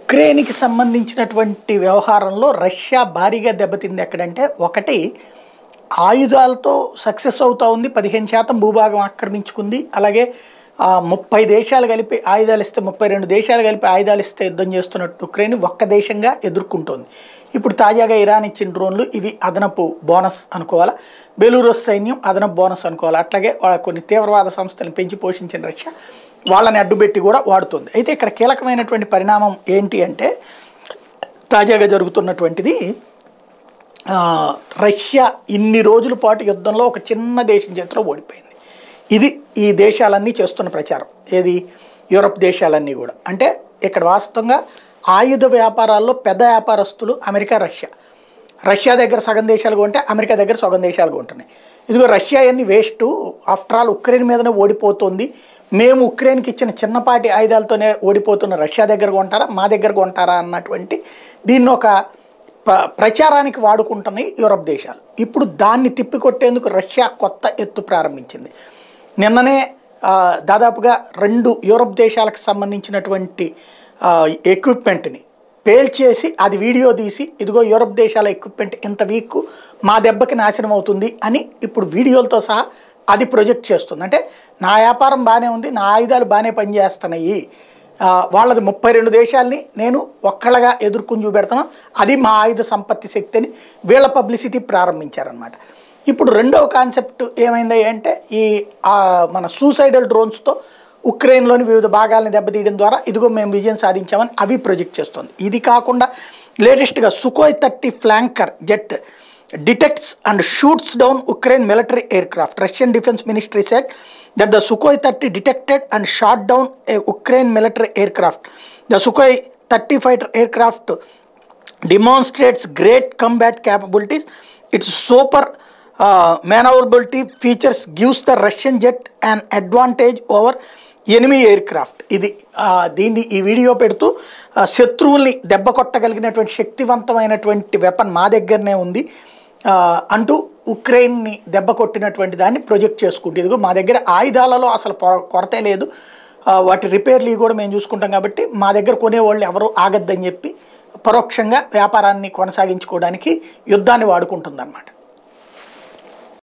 ఉక్రెయిన్కి సంబంధించినటువంటి వ్యవహారంలో రష్యా భారీగా దెబ్బతింది ఎక్కడంటే ఒకటి ఆయుధాలతో సక్సెస్ అవుతా ఉంది పదిహేను శాతం భూభాగం ఆక్రమించుకుంది అలాగే ఆ, ముప్పై దేశాలు కలిపి ఆయుధాలు ఇస్తే ముప్పై రెండు దేశాలు కలిపి ఆయుధాలు ఇస్తే యుద్ధం చేస్తున్నట్టు ఉక్రెయిన్ ఒక్క దేశంగా ఎదుర్కొంటోంది ఇప్పుడు తాజాగా ఇరాన్ ఇచ్చిన డ్రోన్లు ఇవి అదనపు బోనస్ అనుకోవాలా బెలూరస్ సైన్యం అదనపు బోనస్ అనుకోవాలి అట్లాగే వాళ్ళ కొన్ని తీవ్రవాద సంస్థలను పెంచి పోషించిన రష్యా వాళ్ళని అడ్డుపెట్టి కూడా వాడుతుంది అయితే ఇక్కడ కీలకమైనటువంటి పరిణామం ఏంటి అంటే తాజాగా జరుగుతున్నటువంటిది ఆ, రష్యా ఇన్ని రోజుల పాటు యుద్ధంలో ఒక చిన్న దేశం చేతిలో ఓడిపోయింది ఇది ఈ దేశాలన్నీ చేస్తున్న ప్రచారం ఏది యూరప్ దేశాలన్నీ కూడా అంటే ఇక్కడ వాస్తవంగా ఆయుధ వ్యాపారాల్లో పెద్ద వ్యాపారస్తులు అమెరికా రష్యా రష్యా దగ్గర సగం దేశాలు కొంటే అమెరికా దగ్గర సగం దేశాలు కొంటున్నాయి ఇదిగో రష్యా అన్ని వేస్ట్ ఆఫ్టర్ ఆల్ ఉక్రెయిన్ మీదనే ఓడిపోతుంది మేము ఉక్రెయిన్కి ఇచ్చిన చిన్నపాటి ఆయుధాలతోనే ఓడిపోతున్న రష్యా దగ్గర కొంటారా మా దగ్గర కొంటారా అన్నటువంటి దీన్ని ఒక ప- ప్రచారానికి వాడుకుంటున్నాయి యూరప్ దేశాలు ఇప్పుడు దాన్ని తిప్పికొట్టేందుకు రష్యా కొత్త ఎత్తు ప్రారంభించింది నిన్ననే ఆ, దాదాపుగా రెండు యూరప్ దేశాలకు సంబంధించినటువంటి ఆ, ఎక్విప్మెంట్ని పేల్చేసి అది వీడియో తీసి ఇదిగో యూరప్ దేశాల ఎక్విప్మెంట్ ఇంత వీక్ మా దెబ్బకి నాశనం అవుతుంది అని ఇప్పుడు వీడియోలతో సహా అది ప్రొజెక్ట్ చేస్తుంది అంటే నా వ్యాపారం బాగానే ఉంది నా ఆయుధాలు బాగానే పనిచేస్తున్నాయి ఆ, వాళ్ళది ముప్పై రెండు దేశాల్ని నేను ఒక్కళ్ళగా ఎదుర్కొని చూపెడతాను అది మా ఆయుధ సంపత్తి శక్తి అని వీళ్ళ పబ్లిసిటీ ప్రారంభించారనమాట ఇప్పుడు రెండవ కాన్సెప్ట్ ఏమైంది అంటే ఈ ఆ, మన సూసైడల్ డ్రోన్స్తో ఉక్రెయిన్లోని వివిధ భాగాలను దెబ్బతీయడం ద్వారా ఇదిగో మేము విజయం సాధించామని అవి ప్రొజెక్ట్ చేస్తుంది ఇది కాకుండా లేటెస్ట్గా Sukhoi thirty Flanker jet detects and shoots down Ukraine military aircraft Russian defence ministry said that the Sukhoi thirty detected and shot down a Ukraine military aircraft the Sukhoi thirty fighter aircraft demonstrates great combat capabilities. Its super uh, maneuverability features gives the Russian jet an advantage over enemy aircraft ఇది ఆ, దీన్ని ఈ video పెడుతూ ఆ, శత్రువుల్ని దెబ్బ కొట్టగలిగినటువంటి శక్తివంతమైనటువంటి weapon మా దగ్గరనే ఉంది ఆ, అంటూ ఉక్రెయిన్ని దెబ్బ కొట్టినటువంటి దాన్ని ప్రొజెక్ట్ చేసుకుంటే ఇదిగో మా దగ్గర ఆయుధాలలో అసలు పొర- కొరతే లేదు ఆ, వాటి రిపేర్లు ఇవి కూడా మేము చూసుకుంటాం కాబట్టి మా దగ్గర కొనేవాళ్ళు ఎవరు ఆగద్దని చెప్పి పరోక్షంగా వ్యాపారాన్ని కొనసాగించుకోవడానికి యుద్ధాన్ని వాడుకుంటుందన్నమాట